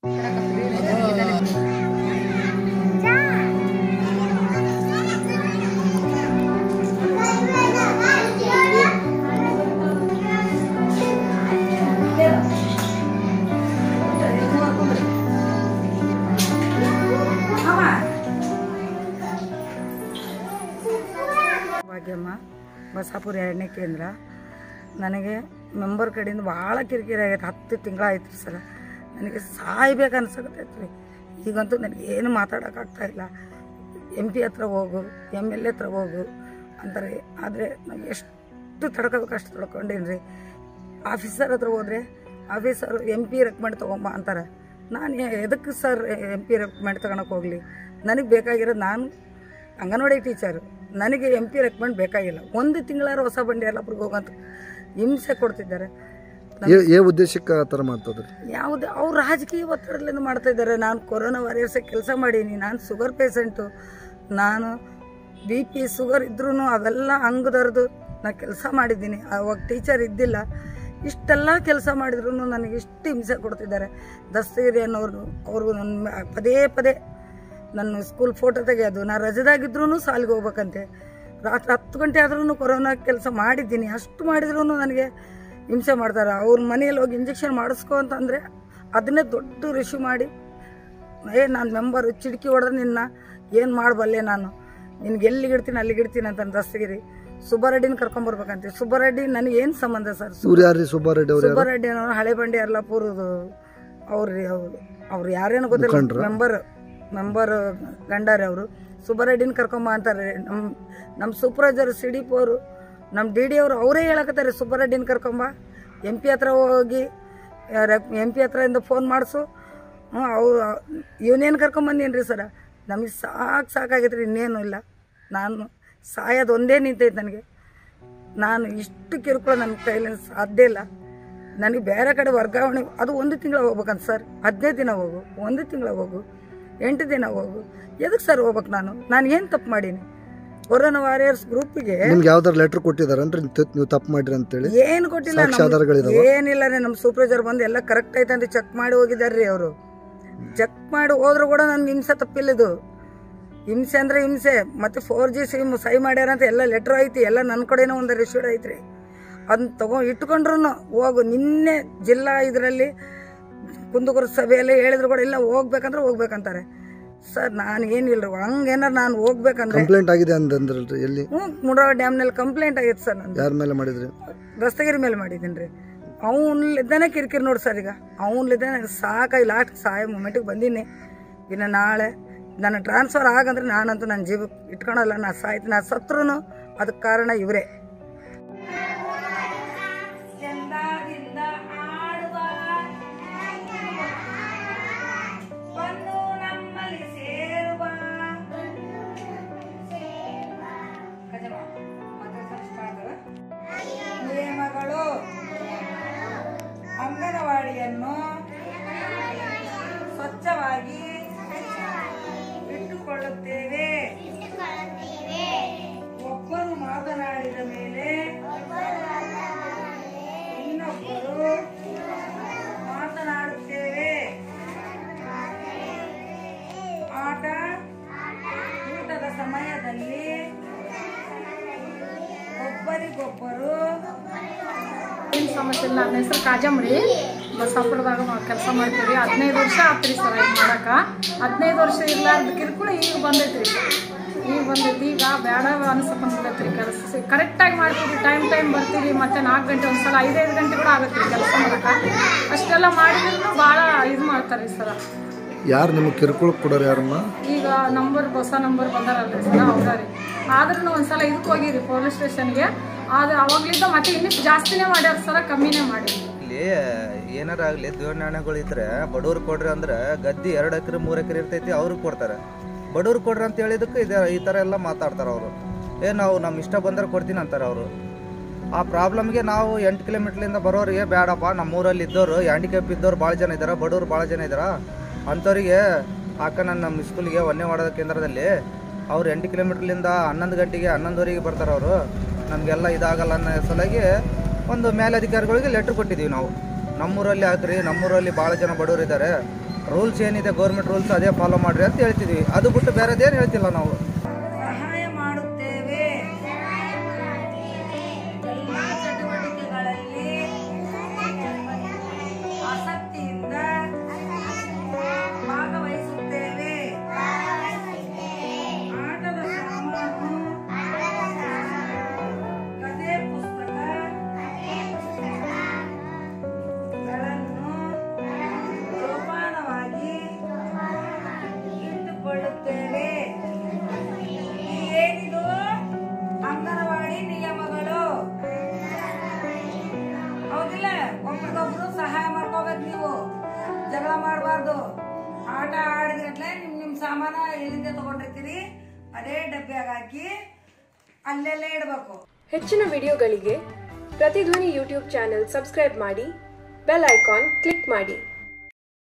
ಭಾಗ್ಯಮ್ಮ ಬಸಾಪುರ ಎರಡನೇ ಕೇಂದ್ರ ನನಗೆ ಮೆಂಬರ್ ಕಡೆಯಿಂದ ಭಾಳ ಕಿರಿಕಿರಿ ಆಗೈತೆ ಹತ್ತು ತಿಂಗಳಾಯ್ತು ರೀ ಸರ ನನಗೆ ಸಾಯ್ಬೇಕು ಅನ್ಸಕತ್ತೈತೆ ರೀ ಈಗಂತೂ ನನಗೆ ಏನು ಮಾತಾಡೋಕ್ಕಾಗ್ತಾ ಇಲ್ಲ ಎಮ್ ಪಿ ಹತ್ರ ಹೋಗು ಎಮ್ ಎಲ್ ಎ ಹತ್ರ ಹೋಗು ಅಂತಾರೆ ಆದರೆ ನಾವು ಎಷ್ಟು ತಡ್ಕೋಬೇಕು ಅಷ್ಟು ತಡ್ಕೊಂಡೀನಿ ರೀ ಆಫೀಸರ್ ಹತ್ರ ಹೋದರೆ ಆಫೀಸರು ಎಮ್ ಪಿ ರೆಕಮೆಂಡ್ ತೊಗೊಂಬ ಅಂತಾರೆ ನಾನು ಎದಕ್ಕೆ ಸರ್ ಎಮ್ ಪಿ ರೆಕಮೆಂಡ್ ತಗೊಳಕ್ಕೆ ಹೋಗಲಿ ನನಗೆ ಬೇಕಾಗಿರೋದು ನಾನು ಅಂಗನವಾಡಿ ಟೀಚರು ನನಗೆ ಎಮ್ ಪಿ ರೆಕಮೆಂಡ್ ಬೇಕಾಗಿಲ್ಲ ಒಂದು ತಿಂಗಳಾರು ಹೊಸ ಬಂಡಿ ಎಲ್ಲಪ್ರಿಗೆ ಹೋಗಂತ ಹಿಂಸೆ ಕೊಡ್ತಿದ್ದಾರೆ ಏ- ಏ ಉದ್ದೇಶಕ್ಕೆ ಆ ಥರ ಮಾಡ್ತದ್ರಿ ಯಾವುದು ಅವ್ರು ರಾಜಕೀಯ ಒತ್ತಡದಿಂದ ಮಾಡ್ತಾ ಇದ್ದಾರೆ ನಾನು ಕೊರೋನಾ ವಾರಿಯರ್ಸ್ ಕೆಲಸ ಮಾಡೀನಿ ನಾನು ಶುಗರ್ ಪೇಷಂಟು ನಾನು ಬಿ ಪಿ ಶುಗರ್ ಇದ್ರೂ ಅವೆಲ್ಲ ಅಂಗದರ್ದು ನಾನು ಕೆಲಸ ಮಾಡಿದ್ದೀನಿ ಅವಾಗ ಟೀಚರ್ ಇದ್ದಿಲ್ಲ ಇಷ್ಟೆಲ್ಲ ಕೆಲಸ ಮಾಡಿದ್ರು ನನಗೆ ಇಷ್ಟು ಹಿಂಸೆ ಕೊಡ್ತಿದ್ದಾರೆ ದಸ್ತಗಿರಿ ಅನ್ನೋರು ಅವರು ನನ್ನ ಮ- ಪದೇ ಪದೇ ನನ್ನ ಸ್ಕೂಲ್ ಫೋಟೋ ತೆಗೆಯೋದು ನಾನು ರಜದಾಗಿದ್ರೂ ಸಾಲಿಗೆ ಹೋಗ್ಬೇಕಂತೆ ರಾತ್ರಿ ಹತ್ತು ಗಂಟೆ ಆದ್ರೂ ಕೊರೋನಾ ಕೆಲಸ ಮಾಡಿದ್ದೀನಿ ಅಷ್ಟು ಮಾಡಿದ್ರೂ ನನಗೆ ಹಿಂಸೆ ಮಾಡ್ತಾರೆ ಅವ್ರ ಮನೆಯಲ್ಲಿ ಹೋಗಿ ಇಂಜೆಕ್ಷನ್ ಮಾಡಿಸ್ಕೊ ಅಂತಂದರೆ ಅದನ್ನೇ ದೊಡ್ಡ ರಿಶ್ಯೂ ಮಾಡಿ ಏ ನಾನು ಮೆಂಬರ್ ಚಿಡ್ಕಿ ಹೊಡೆದ್ರೆ ನಿನ್ನ ಏನು ಮಾಡಬಲ್ಲೆ ನಾನು ನಿನ್ಗೆ ಎಲ್ಲಿಗೆ ಇಡ್ತೀನಿ ಅಲ್ಲಿಗೆ ಇಡ್ತೀನಿ ಅಂತ ದಸ್ತಗಿರಿ ಸುಬ್ಬಾರೆಡ್ಡಿನ ಕರ್ಕೊಂಬರ್ಬೇಕಂತೆ ಸುಬ್ಬಾರೆಡ್ಡಿ ನನಗೆ ಏನು ಸಂಬಂಧ ಸರ್ ಇವ್ರು ಯಾರ್ರಿ ಸುಬ್ಬಾರೆಡ್ಡಿ ಅವ್ರು ಯಾರು ಸುಬ್ಬಾರೆಡ್ಡಿ ಅನ್ನೋರು ಹಳೆ ಬಂಡಿ ಅರ್ಲಾಪುರದು ಅವ್ರಿ ಅವ್ರು ಅವ್ರು ಯಾರೇನು ಗೊತ್ತಿಲ್ಲ ಮುಖಂಡ್ರಾ? ಮೆಂಬರ್ ಮೆಂಬರ್ ಗಂಡಾರೆ ಅವರು ಸುಬ್ಬಾರೆಡ್ಡಿನ ಕರ್ಕೊಂಬ ಅಂತಾರೆ ನಮ್ಮ ನಮ್ಮ ಸೂಪರ್ವೈಸರ್ ಸಿ ಡಿ ಪಿ ಅವರು ನಮ್ಮ ಡಿ ಡಿ ಅವರು ಅವರೇ ಹೇಳಕತ್ತಾರೆ ಸುಬ್ಬಾರೆಡ್ಡಿನ ಕರ್ಕೊಂಬ ಎಮ್ ಪಿ ಹತ್ರ ಹೋಗಿ ಎಮ್ ಪಿ ಹತ್ರದಿಂದ ಫೋನ್ ಮಾಡಿಸು ಹ್ಞೂ ಅವ್ರು ಇವನೇನು ಕರ್ಕೊಂಬಂದೀನಿ ರೀ ಸರ ನಮಗೆ ಸಾಕು ಸಾಕಾಗೈತೆ ರೀ ಇನ್ನೇನು ಇಲ್ಲ ನಾನು ಸಾಯೋದು ಒಂದೇ ನಿಂತೈತೆ ನನಗೆ ನಾನು ಇಷ್ಟು ಕಿರುಕುಳ ನನ್ನ ಕೈಲಿ ಸಾಧ್ಯ ಇಲ್ಲ ನನಗೆ ಬೇರೆ ಕಡೆ ವರ್ಗಾವಣೆ ಅದು ಒಂದು ತಿಂಗಳ ಹೋಗ್ಬೇಕಂತ ಸರ್ ಹದಿನೈದು ದಿನ ಹೋಗು ಒಂದು ತಿಂಗಳ ಹೋಗು ಎಂಟು ದಿನ ಹೋಗು ಎದಕ್ಕೆ ಸರ್ ಹೋಗ್ಬೇಕು ನಾನು ನಾನು ಏನು ತಪ್ಪು ಮಾಡೀನಿ ಕೊರೋನಾ ವಾರಿಯರ್ಸ್ ಗ್ರೂಪಿಗೆ ನಿಮ್ಗೆ ಯಾವ್ದಾರು ಲೆಟರ್ ಕೊಟ್ಟಿದಾರನ್ರಿ ನೀವು ತಪ್ಪು ಮಾಡ್ರಿ ಅಂತೇಳಿ ಏನು ಕೊಟ್ಟಿಲ್ಲ ಸಾಕ್ಷ್ಯಾಧಾರಗಳಿದಾವ? ನಮ್ಗೆ. ಏನಿಲ್ಲ ರೀ ನಮ್ಮ ಸೂಪರ್ವೈಸರ್ ಬಂದು ಎಲ್ಲ ಕರೆಕ್ಟ್ ಐತೆ ಅಂತ ಚೆಕ್ ಮಾಡಿ ಹೋಗಿದ್ದಾರೆ ರೀ ಅವರು ಚೆಕ್ ಮಾಡಿ ಹೋದ್ರು ಕೂಡ ನನ್ಗೆ ಹಿಂಸೆ ತಪ್ಪಿಲ್ಲ ಇದು ಹಿಂಸೆ ಅಂದ್ರೆ ಹಿಂಸೆ ಮತ್ತೆ ಫೋರ್ ಜಿ ಸಿಮ್ ಸೈ ಮಾಡ್ಯಾರ ಅಂತ ಎಲ್ಲ ಲೆಟ್ರ್ ಐತಿ ಎಲ್ಲ ನನ್ನ ಕಡೆನೂ ಒಂದು ರಿಸೀಡ್ ಐತ್ರಿ ಅದನ್ನ ತಗೊ ಇಟ್ಕೊಂಡ್ರು ಹೋಗು ನಿನ್ನೆ ಜಿಲ್ಲಾ ಇದರಲ್ಲಿ ಕುಂದುಗುರ ಸಭೆಯಲ್ಲಿ ಹೇಳಿದ್ರು ಕೂಡ ಇಲ್ಲ ಹೋಗ್ಬೇಕಂದ್ರೆ ಹೋಗ್ಬೇಕಂತಾರೆ ಸರ್ ನಾನು ಏನಿಲ್ಲ ಹಂಗೇನಾರು ನಾನು ಹೋಗ್ಬೇಕಂದ್ರೆ ಕಂಪ್ಲೇಂಟ್ ಆಗಿದೆ ಅಂದ್ರಲ್ರಿ ಎಲ್ಲಿ ಹ್ಞೂ ಮುಡೋ ಡ್ಯಾಮ್ನಲ್ಲಿ ಕಂಪ್ಲೇಂಟ್ ಆಗೈತೆ ಸರ್ ನಂದು ಯಾರ ಮೇಲೆ ಮಾಡಿದ್ರಿ ದಸ್ತಗಿರಿ ಮೇಲೆ ಮಾಡಿದ್ದೀನಿ ರೀ ಅವನ್ಲಿದ್ದಾನೆ ಕಿರಿಕಿರಿ ನೋಡಿ ಸರ್ ಈಗ ಅವನ್ಲಿದ್ದಾನೆ ಸಾಕಾಗಿ ಲಾಸ್ಟ್ ಸಹಾಯ ಮೂಮೆಂಟಿಗೆ ಬಂದೀನಿ ಇನ್ನು ನಾಳೆ ನನ್ನ ಟ್ರಾನ್ಸ್ಫರ್ ಆಗಂದ್ರೆ ನಾನಂತೂ ನನ್ನ ಜೀವಕ್ಕೆ ಇಟ್ಕೊಳಲ್ಲ ನಾ ಸಾಯ್ತೀನಿ ನಾ ಸತ್ರು ಅದಕ್ಕೆ ಕಾರಣ ಇವರೇ ನಿಯಮಗಳು ಅಂಗನವಾಡಿಯನ್ನು ಸ್ವಚ್ಛವಾಗಿ ಇಟ್ಟುಕೊಳ್ಳುತ್ತೇವೆ ಒಬ್ಬರು ಮಾತನಾಡಿದ ಮೇಲೆ ಇನ್ನೊಬ್ಬರು ಮಾತನಾಡುತ್ತೇವೆ ಆಟ ಊಟದ ಸಮಯದಲ್ಲಿ ಒಬ್ಬರಿಗೊಬ್ಬರು ಏನು ಸಮಸ್ಯೆ ಇಲ್ಲ ನನ್ನ ಹೆಸರು ಕಾಜಮ್ರಿ ಬಸ್ಸಾಪುರದಾಗ ಕೆಲಸ ಮಾಡ್ತೀವಿ ಹದಿನೈದು ವರ್ಷ ಆತ್ರಿ ಸರ್ ಇದು ಮಾಡಕ್ಕೆ ಹದಿನೈದು ವರ್ಷ ಇರ್ಲಾರ್ದ ಕಿರುಕುಳ ಈಗ ಬಂದೈತ್ರಿ ಈಗ ಬಂದೈತಿ ಈಗ ಬೇಡ ಅನ್ಸಕೊಂಡ್ಬಿಟ್ಟೈತ್ರಿ ಕೆಲಸ ಕರೆಕ್ಟಾಗಿ ಮಾಡ್ತೀವಿ ಟೈಮ್ ಟೈಮ್ ಬರ್ತೀವಿ ಮತ್ತೆ ನಾಲ್ಕು ಗಂಟೆ ಒಂದ್ಸಲ ಐದೈದು ಗಂಟೆ ಕೂಡ ಆಗತ್ತೆ ಕೆಲಸ ಮಾಡಕ್ಕೆ ಅಷ್ಟೆಲ್ಲ ಮಾಡಿದ್ರು ಭಾಳ ಇದು ಮಾಡ್ತಾರೆ ಸರ್ ಯಾರು ನಿಮಗೆ ಕಿರುಕುಳ ಕೊಡೋರು ಯಾರಮ್ಮ ಈಗ ನಂಬರ್ ಹೊಸ ನಂಬರ್ ಬಂದಾರಲ್ರಿ ಸರ್ ಅವ್ರ ರೀ ಆದ್ರೂ ಒಂದ್ಸಲ ಇದಕ್ಕೆ ಹೋಗಿರಿ ಪೊಲೀಸ್ ಸ್ಟೇಷನ್ಗೆ ಆದ್ರೆ ಅವಾಗ್ಲಿಂದ ಮತ್ತೆ ಇನ್ನಿಷ್ಟು ಜಾಸ್ತಿನೇ ಮಾಡ್ಯಾರ ಸರ ಕಮ್ಮಿನೇ ಮಾಡಿ ಇಲ್ಲಿ ಏನಾರ ಆಗಲಿ ದೇವನಾಣೆಗಳು ಇದ್ರೆ ಬಡವ್ರು ಕೊಡ್ರಿ ಅಂದ್ರೆ ಗದ್ದಿ ಎರಡು ಎಕರೆ ಮೂರು ಎಕರೆ ಇರ್ತೈತಿ ಅವ್ರಿಗೆ ಕೊಡ್ತಾರೆ ಬಡವ್ರು ಕೊಡ್ರಿ ಅಂತ ಹೇಳಿದಕ್ಕೆ ಇದೆ ಈ ಥರ ಎಲ್ಲ ಮಾತಾಡ್ತಾರೆ ಅವರು ಏ ನಾವು ನಮ್ಮ ಇಷ್ಟ ಬಂದ್ರೆ ಕೊಡ್ತೀನಿ ಅಂತಾರೆ ಅವರು ಆ ಪ್ರಾಬ್ಲಮ್ಗೆ ನಾವು ಎಂಟು ಕಿಲೋಮೀಟ್ರಿಂದ ಬರೋರಿಗೆ ಬೇಡಪ್ಪ ನಮ್ಮೂರಲ್ಲಿ ಇದ್ದವರು ಹ್ಯಾಂಡಿಕ್ಯಾಪ್ ಇದ್ದವ್ರು ಭಾಳ ಜನ ಇದ್ದಾರೆ ಬಡವ್ರು ಭಾಳ ಜನ ಇದ್ದಾರ ಅಂಥವ್ರಿಗೆ ಆಕ ನನ್ನ ನಮ್ಮ ಸ್ಕೂಲಿಗೆ ಒಂದೇ ವಾರ್ಡ್ ಕೇಂದ್ರದಲ್ಲಿ ಅವ್ರು ಎಂಟು ಕಿಲೋಮೀಟ್ರ್ಲಿಂದ ಹನ್ನೊಂದು ಗಂಟೆಗೆ ಹನ್ನೊಂದುವರೆಗೆ ಬರ್ತಾರೆ ಅವರು ನಮಗೆಲ್ಲ ಇದಾಗಲ್ಲ ಅನ್ನೋ ಸಲುವಾಗಿ ಒಂದು ಮೇಲಧಿಕಾರಿಗಳಿಗೆ ಲೆಟ್ರ್ ಕೊಟ್ಟಿದ್ದೀವಿ ನಾವು ನಮ್ಮೂರಲ್ಲಿ ಹಾಕ್ರಿ ನಮ್ಮೂರಲ್ಲಿ ಭಾಳ ಜನ ಬಡವರು ಇದ್ದಾರೆ ರೂಲ್ಸ್ ಏನಿದೆ ಗೌರ್ಮೆಂಟ್ ರೂಲ್ಸ್ ಅದೇ ಫಾಲೋ ಮಾಡ್ರಿ ಅಂತ ಹೇಳ್ತಿದ್ವಿ ಅದು ಬಿಟ್ಟು ಬೇರೆದೇನು ಹೇಳ್ತಿಲ್ಲ ನಾವು ಸಹಾಯ ಮಾಡುತ್ತೇವೆ ಎಲ್ಲ ಚಟುವಟಿಕೆಗಳಲ್ಲಿ ಆಸಕ್ತಿಯಿಂದ ಭಾಗವಹಿಸುತ್ತೇವೆ ಆಟದ ಸಾಮಾನು ಕಥೆ ಪುಸ್ತಕಗಳನ್ನು ಜೋಪಾನವಾಗಿ ಇಟ್ಟುಕೊಳ್ಳುತ್ತೇವೆ ಏನಿದು ಅಂಗನವಾಡಿ ನಿಯಮಗಳು ಹೌದಿಲ್ಲ ಒಬ್ರಿಗೊಬ್ರು ಸಹಾಯ ಮಾಡ್ಕೋಬೇಕು ನೀವು ಜಗಳ ಮಾಡಬಾರ್ದು ಆಟ ಆಡಿದ್ರಟ್ಲೆ ನಿಮ್ ನಿಮ್ ಸಾಮಾನ ಎಲ್ಲಿಂದ ತಗೊಂಡಿರ್ತೀರಿ ಅದೇ ಡಬ್ಬ್ಯಾಗ ಹಾಕಿ ಅಲ್ಲೆಲ್ಲೇ ಇಡಬೇಕು ಹೆಚ್ಚಿನ ವಿಡಿಯೋಗಳಿಗೆ ಪ್ರತಿಧ್ವನಿ ಯೂಟ್ಯೂಬ್ ಚಾನೆಲ್ ಸಬ್ಸ್ಕ್ರೈಬ್ ಮಾಡಿ ಬೆಲ್ ಐಕಾನ್ ಕ್ಲಿಕ್ ಮಾಡಿ